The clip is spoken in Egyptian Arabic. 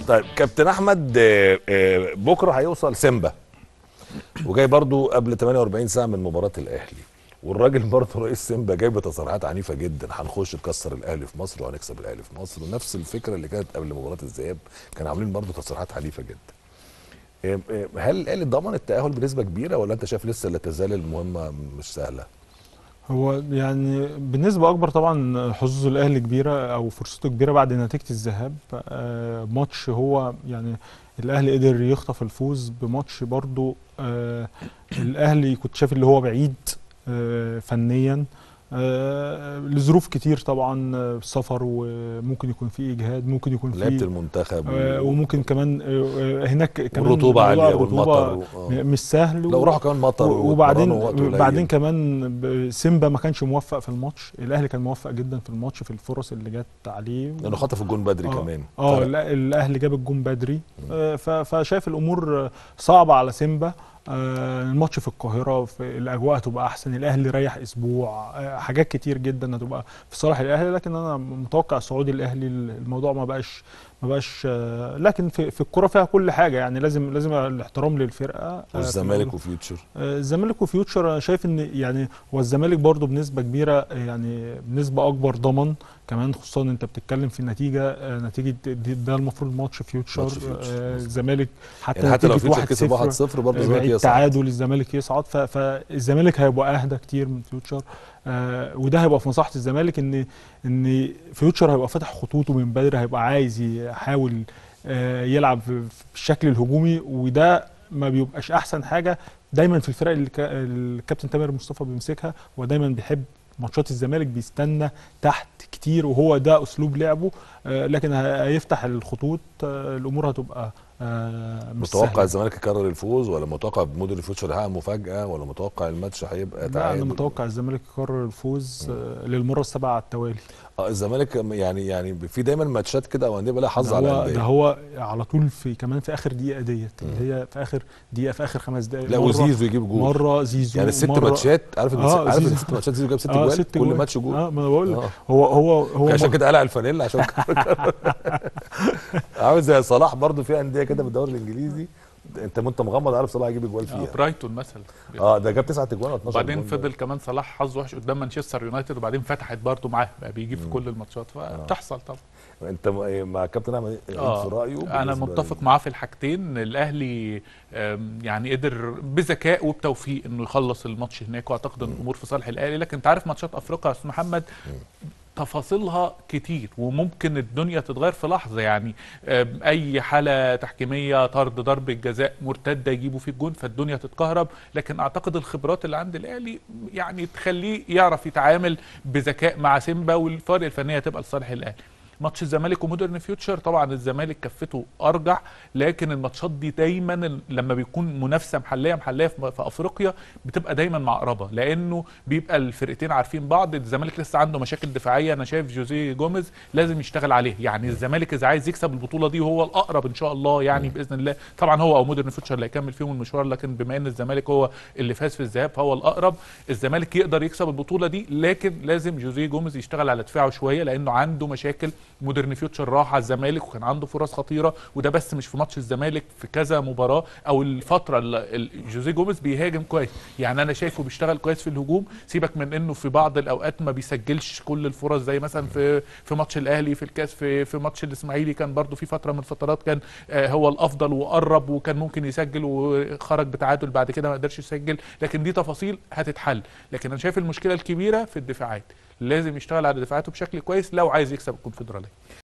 طيب كابتن احمد آه، آه، بكره هيوصل سيمبا وجاي برضو قبل 48 ساعه من مباراه الاهلي والراجل برضه رئيس سيمبا جاي بتصريحات عنيفه جدا هنخش نكسر الاهلي في مصر وهنكسب الاهلي في مصر ونفس الفكره اللي كانت قبل مباراه الذهاب كانوا عاملين برضه تصريحات عنيفه جدا آه، آه، هل الاهلي ضمن التاهل بنسبه كبيره ولا انت شايف لسه لا تزال المهمه مش سهله هو يعني بنسبة أكبر طبعا حظوظ الأهلي كبيرة أو فرصته كبيرة بعد نتيجة الذهاب آه، ماتش هو يعني الأهلي قدر يخطف الفوز بماتش برضو آه، الأهلي كنت شايف اللي هو بعيد آه، فنيا آه، لظروف كتير طبعا آه، سفر وممكن يكون في إجهاد ممكن يكون لعيبه في المنتخب آه، وممكن كمان آه، آه، هناك كمان والرطوبه موضوع عاليه الرطوبة والمطر و- آه. مش سهل لو راحوا كمان مطر وبعدين واتمرنوا وقت قليل. بعدين كمان ب- سيمبا ما كانش موفق في الماتش الاهلي كان موفق جدا في الماتش في الفرص اللي جت عليه لانه خطف الجون بدري آه. كمان اه فرق. لا الاهلي جاب الجون بدري آه، ف- فشايف الامور آه، صعبه على سيمبا آه، الماتش في القاهره في الاجواء هتبقى احسن الاهلي ريح اسبوع آه، حاجات كتير جدا هتبقى في صالح الاهلي لكن انا متوقع صعود الاهلي الموضوع ما بقاش ما بقاش آه، لكن في في الكوره فيها كل حاجه يعني لازم لازم الاحترام للفرقه آه، في والزمالك الأول. وفيوتشر آه، الزمالك وفيوتشر انا شايف ان يعني هو الزمالك برضو بنسبه كبيره آه، يعني بنسبه اكبر ضمن كمان خصوصا انت بتتكلم في نتيجه آه، نتيجه دي- ده المفروض ماتش فيوتشر ماتش فيوتشر، آه، مظبوط. الزمالك حتى يعني حتى لو نتيجة فيوتشر كسب 1-0 1-0 برضه آه، الزمالك بعيد يصعد تعادل الزمالك يصعد ف- فالزمالك هيبقى اهدى كتير من فيوتشر آه، وده هيبقى في مصلحه الزمالك ان ان فيوتشر هيبقى فاتح خطوطه من بدري هيبقى عايز يحاول آه، يلعب في في الشكل الهجومي وده ما بيبقاش احسن حاجه دايما في الفرق اللي كا- الكابتن تامر مصطفى بيمسكها هو دايما بيحب ماتشات الزمالك بيستنى تحت كتير وهو ده اسلوب لعبه آه، لكن ه- هيفتح الخطوط آه، الامور هتبقى آه، مش متوقع سهلة. الزمالك يكرر الفوز ولا متوقع موديل فيوتشر يحقق مفاجاه ولا متوقع الماتش هيبقى لا انا تعادل متوقع الزمالك يكرر الفوز آه، للمره السابعه على التوالي اه الزمالك يعني يعني في دايما ماتشات كده او انديه بقى لها حظ ده على هو ده الانديه هو على طول في كمان في اخر دقيقه ديت اللي هي في اخر دقيقه في اخر خمس دقائق لا مرة- وزيزو يجيب جول مره زيزو يعني الست مرة ماتشات عارف ان آه، عارف ان زيزو. الست ماتشات زيزو جاب ست اه جوال ست كل جوال. ماتش جول اه ما انا بقول لك آه. هو هو هو عشان م- كده قلع الفانيلا عشان عامل زي صلاح برضو في انديه كده في الدوري الانجليزي انت وانت مغمض عارف صلاح هيجيب اجوال آه، فيها برايتون مثلا اه ده جاب تسعة اجوال ولا 12 وبعدين جول فضل كمان صلاح حظه وحش قدام مانشستر يونايتد وبعدين فتحت برضه معاه بقى بيجيب في كل الماتشات فبتحصل طبعا انت م- مع كابتن احمد إيه آه، في رايه انا بالنسبة متفق لل- معاه في الحاجتين الاهلي آم، يعني قدر بذكاء وبتوفيق انه يخلص الماتش هناك واعتقد ان الامور في صالح الاهلي لكن انت عارف ماتشات افريقيا يا استاذ محمد تفاصيلها كتير وممكن الدنيا تتغير في لحظه يعني آم، اي حاله تحكيميه طرد ضربه جزاء مرتده يجيبوا فيه الجون فالدنيا تتكهرب لكن اعتقد الخبرات اللي عند الاهلي يعني تخليه يعرف يتعامل بذكاء مع سيمبا والفرق الفنيه تبقى لصالح الاهلي ماتش الزمالك ومودرن فيوتشر طبعا الزمالك كفته ارجح لكن الماتشات دي دايما ال- لما بيكون منافسه محليه محليه في في افريقيا بتبقى دايما معقربه لانه بيبقى الفرقتين عارفين بعض الزمالك لسه عنده مشاكل دفاعيه انا شايف جوزيه جوميز لازم يشتغل عليه يعني الزمالك اذا عايز يكسب البطوله دي وهو الاقرب ان شاء الله يعني باذن الله طبعا هو او مودرن فيوتشر اللي هيكمل فيهم المشوار لكن بما ان الزمالك هو اللي فاز في الذهاب فهو الاقرب الزمالك يقدر يكسب البطوله دي لكن لازم جوزيه جوميز يشتغل على دفاعه شويه لانه عنده مشاكل مودرن فيوتشر راح على الزمالك وكان عنده فرص خطيره وده بس مش في ماتش الزمالك في كذا مباراه او الفتره اللي ال- جوزيه جوميز بيهاجم كويس يعني انا شايفه بيشتغل كويس في الهجوم سيبك من انه في بعض الاوقات ما بيسجلش كل الفرص زي مثلا في في ماتش الاهلي في الكاس في في ماتش الاسماعيلي كان برضو في فتره من الفترات كان آه، هو الافضل وقرب وكان ممكن يسجل وخرج بتعادل بعد كده ما قدرش يسجل لكن دي تفاصيل هتتحل لكن انا شايف المشكله الكبيره في الدفاعات لازم يشتغل على دفاعاته بشكل كويس لو عايز يكسب الكونفدراليه